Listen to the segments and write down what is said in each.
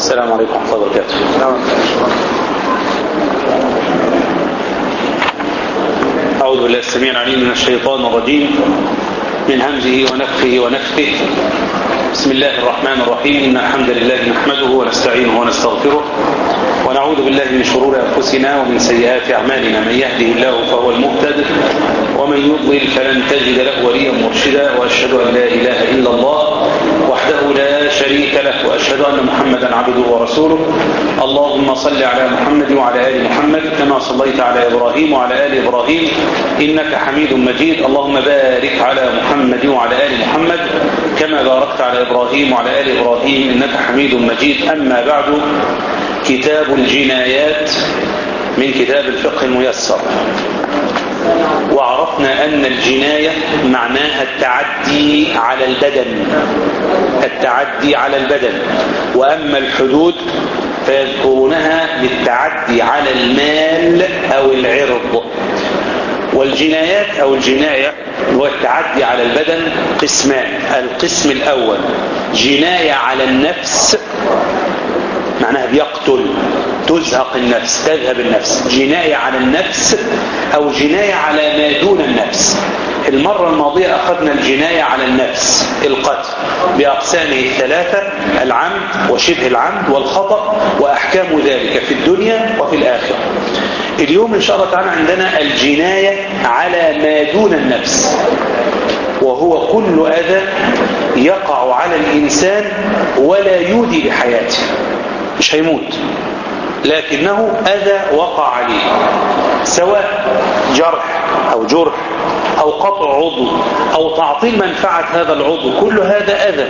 السلام عليكم ورحمة الله وبركاته أعوذ بالله السميع العليم من الشيطان الرجيم من همزه ونفخه ونفثه بسم الله الرحمن الرحيم إن الحمد لله نحمده ونستعينه ونستغفره ونعوذ بالله من شرور أنفسنا ومن سيئات أعمالنا من يهده الله فهو المهتد ومن يضلل فلن تجد له وليا مرشدا وأشهد أن لا إله إلا الله وحده لا شريك له وأشهد أن محمدا عبده ورسوله اللهم صل على محمد وعلى آل محمد كما صليت على إبراهيم وعلى آل إبراهيم إنك حميد مجيد اللهم بارك على محمد وعلى آل محمد كما باركت على إبراهيم وعلى آل إبراهيم إنك حميد مجيد أما بعد كتاب الجنايات من كتاب الفقه الميسر وعرفنا أن الجناية معناها التعدي على البدن التعدي على البدن وأما الحدود فيذكرونها للتعدي على المال أو العرض والجنايات أو الجناية هو التعدي على البدن قسمان القسم الأول جناية على النفس معناها بيقتل تزهق النفس تذهب النفس جناية على النفس أو جناية على ما دون النفس المرة الماضية أخذنا الجناية على النفس القتل بأقسامه الثلاثة العمد وشبه العمد والخطأ وأحكام ذلك في الدنيا وفي الآخرة اليوم إن شاء الله تعالى عندنا الجناية على ما دون النفس وهو كل أذى يقع على الإنسان ولا يودي بحياته مش هيموت لكنه أذى وقع عليه سواء جرح أو جرح أو قطع عضو أو تعطيل منفعة هذا العضو كل هذا أذى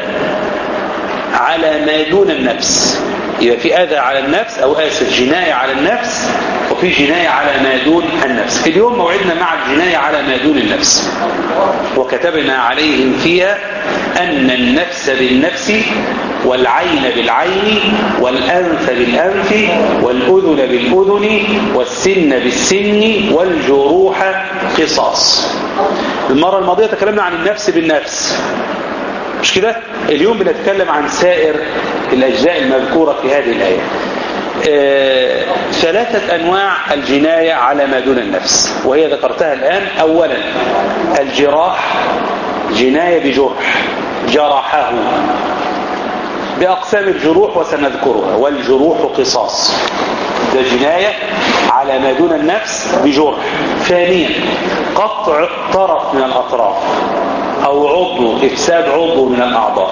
على ما دون النفس يبقى في أذى على النفس أو آسف جناية على النفس وفي جناية على ما دون النفس اليوم موعدنا مع الجناية على ما دون النفس وكتبنا عليهم فيها أن النفس بالنفس والعين بالعين والأنف بالأنف والأذن بالأذن والسن بالسن والجروح قصاص المرة الماضية تكلمنا عن النفس بالنفس مش كده اليوم بنتكلم عن سائر الأجزاء المذكورة في هذه الآية آه، ثلاثة أنواع الجناية على ما دون النفس وهي ذكرتها الآن أولا الجراح جناية بجرح جرحه بأقسام الجروح وسنذكرها والجروح قصاص ده جناية على ما دون النفس بجرح ثانيا قطع طرف من الأطراف أو عضو إفساد عضو من الأعضاء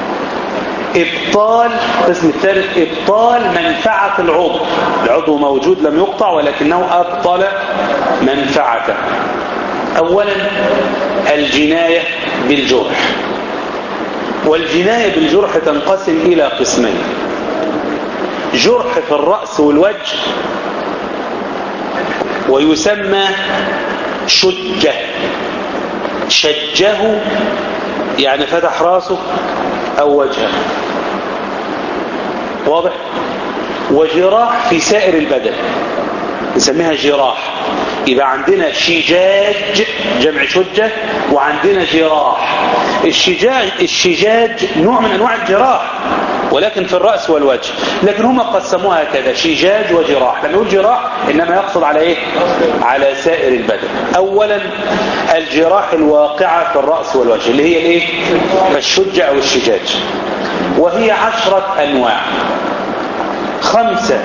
إبطال القسم الثالث إبطال منفعة العضو العضو موجود لم يقطع ولكنه أبطل منفعته أولا الجناية بالجرح والجناية بالجرح تنقسم إلى قسمين جرح في الرأس والوجه ويسمى شجة شجه يعني فتح راسه أو وجهه واضح وجراح في سائر البدن نسميها جراح يبقى عندنا شجاج جمع شجة وعندنا جراح الشجاج, الشجاج نوع من أنواع الجراح ولكن في الرأس والوجه لكن هم قسموها كذا شجاج وجراح لما يقول جراح إنما يقصد على إيه على سائر البدن أولا الجراح الواقعة في الرأس والوجه اللي هي الإيه الشجة أو الشجاج وهي عشرة أنواع خمسة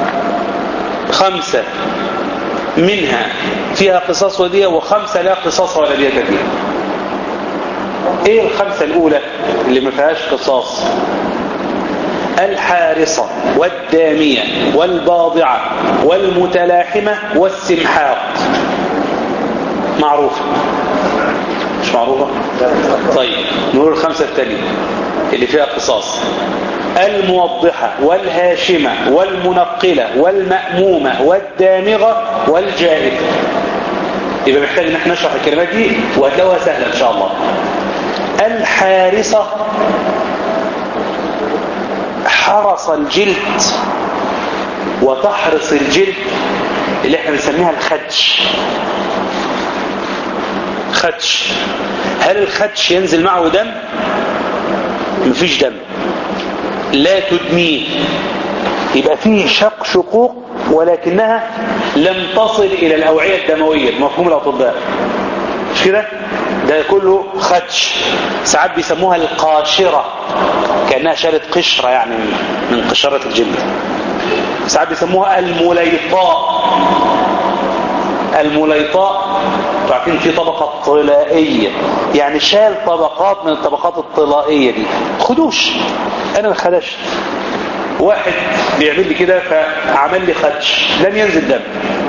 خمسة منها فيها قصاص ودية وخمسة لا قصاص ولا دية فيها ايه الخمسة الاولى اللي ما فيهاش قصاص الحارصة والدامية والباضعة والمتلاحمة والسمحاق معروفة مش معروفة طيب نقول الخمسة التانية اللي فيها قصاص الموضحة والهاشمة والمنقلة والمأمومة والدامغة والجائفة يبقى محتاج ان احنا نشرح الكلمات دي وهتلاقوها سهلة ان شاء الله الحارصة حرص الجلد وتحرص الجلد اللي احنا بنسميها الخدش خدش هل الخدش ينزل معه دم مفيش دم لا تدميه يبقى فيه شق شقوق ولكنها لم تصل إلى الأوعية الدموية بمفهوم الأطباء مش كده ده كله خدش ساعات بيسموها القاشرة كأنها شالت قشرة يعني من قشرة الجلد ساعات بيسموها المليطاء المليطاء عارفين في طبقة طلائية يعني شال طبقات من الطبقات الطلائية دي خدوش انا ما خدشت واحد بيعمل لي كده فعمل لي خدش لم ينزل دم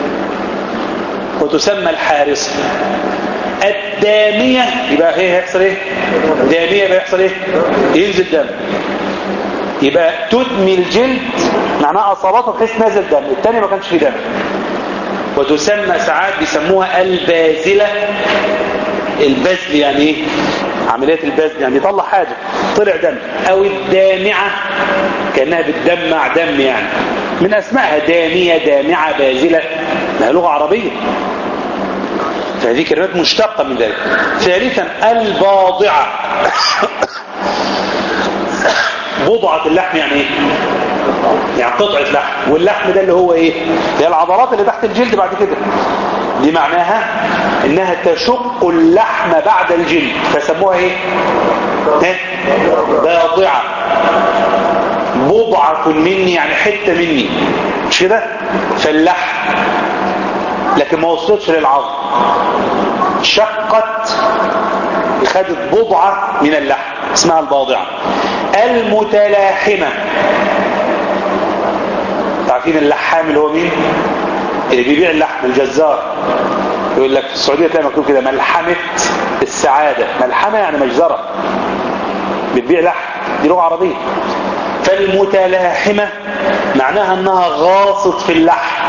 وتسمى الحارسة الدامية يبقى ايه هيحصل ايه دامية يبقى يحصل ايه ينزل دم يبقى تدمي الجلد معناها اصابته بحيث نزل دم الثاني ما كانش فيه دم وتسمى ساعات بيسموها البازلة البزل يعني ايه عملية البزل يعني يطلع حاجة طلع دم او الدامعة كأنها بتدمع دم يعني من اسمائها دامية دامعة بازلة ما لغة عربية فهذه كلمات مشتقة من ذلك ثالثا الباضعة بضعة اللحم يعني ايه يعني قطعة لحم واللحم ده اللي هو ايه هي العضلات اللي تحت الجلد بعد كده دي معناها انها تشق اللحم بعد الجلد فسموها ايه باضعة بضعة مني يعني حتة مني مش كده فاللحم لكن ما وصلتش للعظم شقت خدت بضعة من اللحم اسمها الباضعة المتلاحمة عارفين اللحام اللي هو مين اللي بيبيع اللحم الجزار يقول لك في السعودية تلاقي مكتوب كده ملحمة السعادة ملحمة يعني مجزرة بتبيع لحم دي لغة عربية فالمتلاحمة معناها انها غاصت في اللحم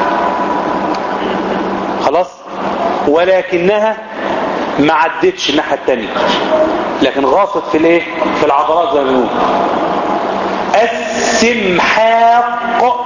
خلاص ولكنها ما عدتش الناحية التانية لكن غاصت في الايه في العضلات زي ما بنقول السمحاق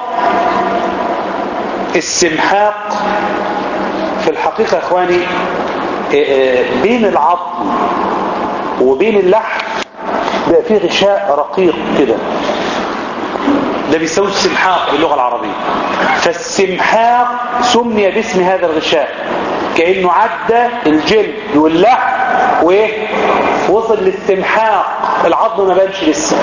السمحاق في الحقيقة يا اخواني بين العظم وبين اللحم بقى فيه غشاء رقيق كده ده بيسوي السمحاق باللغة العربية فالسمحاق سمي باسم هذا الغشاء كأنه عدى الجلد واللحم وايه وصل للسمحاق العظم ما بانش لسه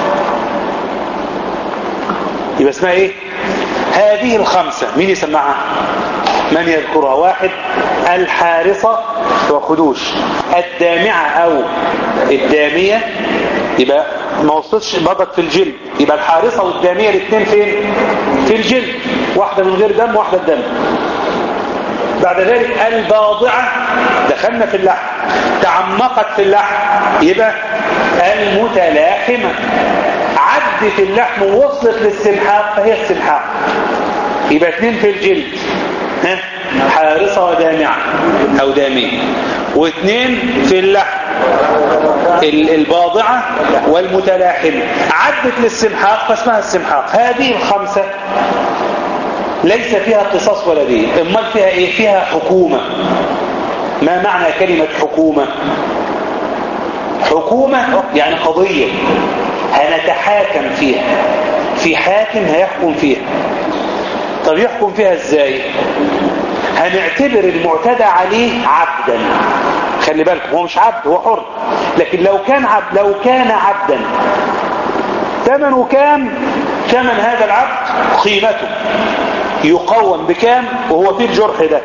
يبقى اسمها ايه هذه الخمسة مين يسمعها من يذكرها واحد الحارصة وخدوش الدامعة او الدامية يبقى ما وصلتش بضت في الجلد يبقى الحارصة والدامية الاثنين فين في الجلد واحدة من غير دم واحدة بدم بعد ذلك الباضعة دخلنا في اللحم تعمقت في اللحم يبقى المتلاحمة عدت اللحم ووصلت للسمحاق فهي السمحاق يبقى اثنين في الجلد ها حارصة ودامعة او دامية واثنين في اللحم الباضعة والمتلاحمة عدت للسمحاق فاسمها السمحاق هذه الخمسة ليس فيها قصاص ولا دين امال فيها ايه فيها حكومة ما معنى كلمة حكومة حكومة يعني قضية هنتحاكم فيها في حاكم هيحكم فيها طب يحكم فيها ازاي هنعتبر المعتدى عليه عبدا خلي بالكم هو مش عبد هو حر لكن لو كان عبد لو كان عبدا ثمنه كام ثمن هذا العبد قيمته يقوم بكام وهو فيه الجرح ده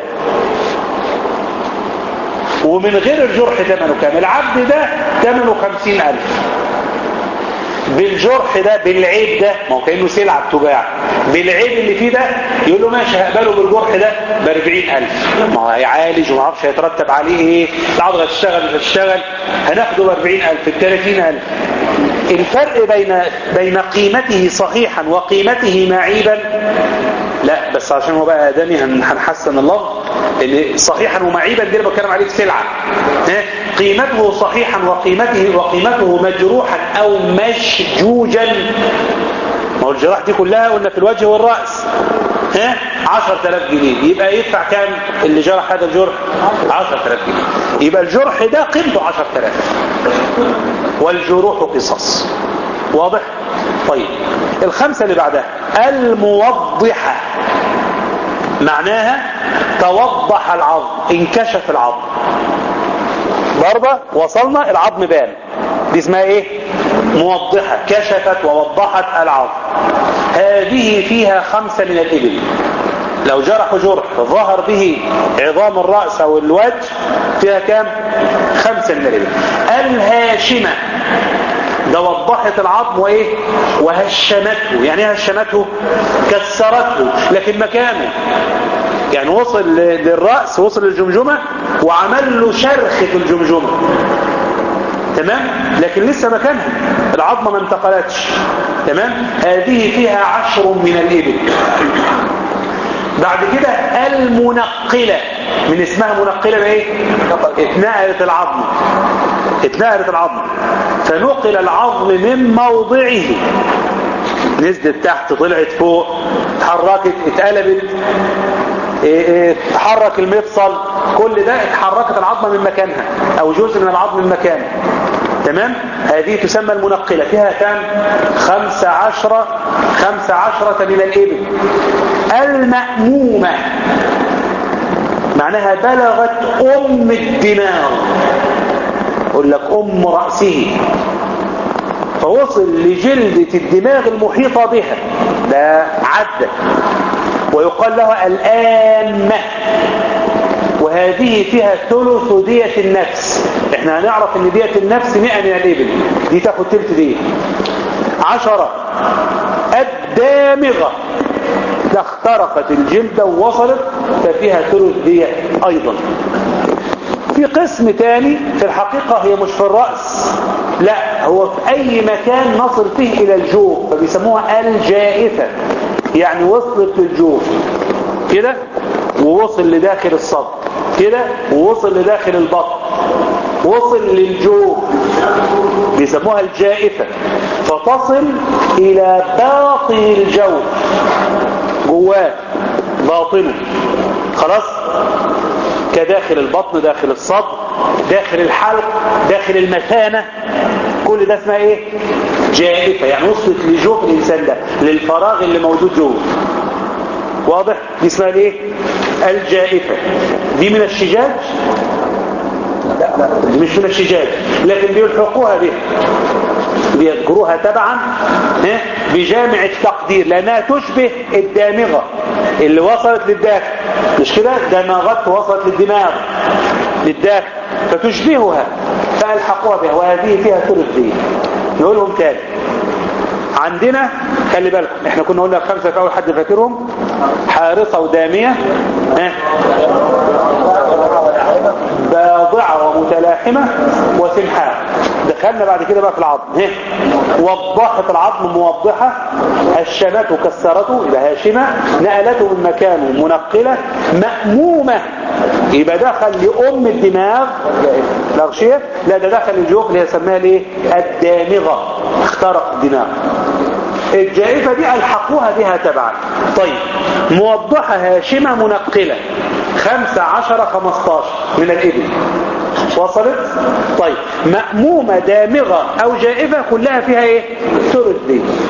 ومن غير الجرح ثمنه كام العبد ده ثمنه خمسين ألف بالجرح ده بالعيب ده ما هو كأنه سلعة بتباع بالعيب اللي فيه ده يقول له ماشي هقبله بالجرح ده ب 40000 ما هو هيعالج وما اعرفش هيترتب عليه ايه العضله هتشتغل مش هتشتغل هناخده ب 40000 ب 30000 الفرق بين بين قيمته صحيحا وقيمته معيبا لا بس عشان هو بقى ادمي هنحسن اللفظ ان صحيحا ومعيبا دي اللي بتكلم عليه سلعه قيمته صحيحا وقيمته وقيمته مجروحا او مشجوجا ما هو الجراح دي كلها قلنا في الوجه والراس ها 10000 جنيه يبقى يدفع كام اللي جرح هذا الجرح 10000 جنيه يبقى الجرح ده قيمته 10000 والجروح قصص واضح طيب الخمسة اللي بعدها الموضحة معناها توضح العظم انكشف العظم ضربة وصلنا العظم بان دي اسمها ايه موضحة كشفت ووضحت العظم هذه فيها خمسة من الإبل لو جرح جرح ظهر به عظام الرأس أو الوجه فيها كام خمسة من الإبل الهاشمة ده وضحت العظم وايه وهشمته يعني ايه هشمته كسرته لكن مكانه يعني وصل للرأس وصل للجمجمة وعمل له شرخ في الجمجمة تمام لكن لسه مكانها العظمة ما انتقلتش تمام هذه فيها عشر من الإبل بعد كده المنقلة من اسمها منقلة بايه اتنقلت العظم اتنقلت العظم فنقل العظم من موضعه نزلت تحت طلعت فوق اتحركت اتقلبت اتحرك المفصل كل ده اتحركت العظمة من مكانها او جزء من العظم من مكانه تمام هذه تسمى المنقلة فيها كام خمس عشرة خمس عشرة من الإبل المأمومة معناها بلغت أم الدماغ يقول لك أم رأسه فوصل لجلدة الدماغ المحيطة بها ده عدى ويقال لها الآمة وهذه فيها ثلث دية النفس احنا هنعرف ان دية النفس 100 من الابل دي تاخد تلت دية عشرة الدامغة ده اخترقت الجلد ووصلت ففيها ثلث دية ايضا في قسم تاني في الحقيقة هي مش في الرأس لا هو في اي مكان نصل فيه الى الجوف فبيسموها الجائفة يعني وصلت للجوف كده ووصل لداخل الصدر كده ووصل لداخل البطن وصل للجوف بيسموها الجائفة فتصل إلى باطن الجوف جواه باطنه خلاص كداخل البطن داخل الصدر داخل الحلق داخل المثانة كل ده اسمها ايه جائفة يعني وصلت لجوف الإنسان ده للفراغ اللي موجود جوه واضح دي اسمها ايه الجائفة دي من الشجاج لا لا دي مش من الشجاج لكن بيلحقوها بها بيذكروها تبعا بجامع التقدير لانها تشبه الدامغة اللي وصلت للداخل مش كده دماغت وصلت للدماغ للداخل فتشبهها فالحقوها بها وهذه فيها ثلث دي نقولهم تاني عندنا خلي بالكم احنا كنا قلنا خمسة في اول حد فاكرهم حارصة ودامية اه باضعة ومتلاحمة وسمحاء دخلنا بعد كده بقى في العظم اه وضحت العظم موضحة هشمته كسرته يبقى هاشمة نقلته من مكانه منقلة مأمومة يبقى دخل لأم الدماغ الأغشية لا ده دخل الجوف اللي هي سماها ليه الدامغة اخترق الدماغ الجائفة دي ألحقوها بها تبعا طيب موضحة هاشمة منقلة خمسة عشر خمستاشر من الإبل وصلت طيب مأمومة دامغة أو جائفة كلها فيها إيه ثلث دي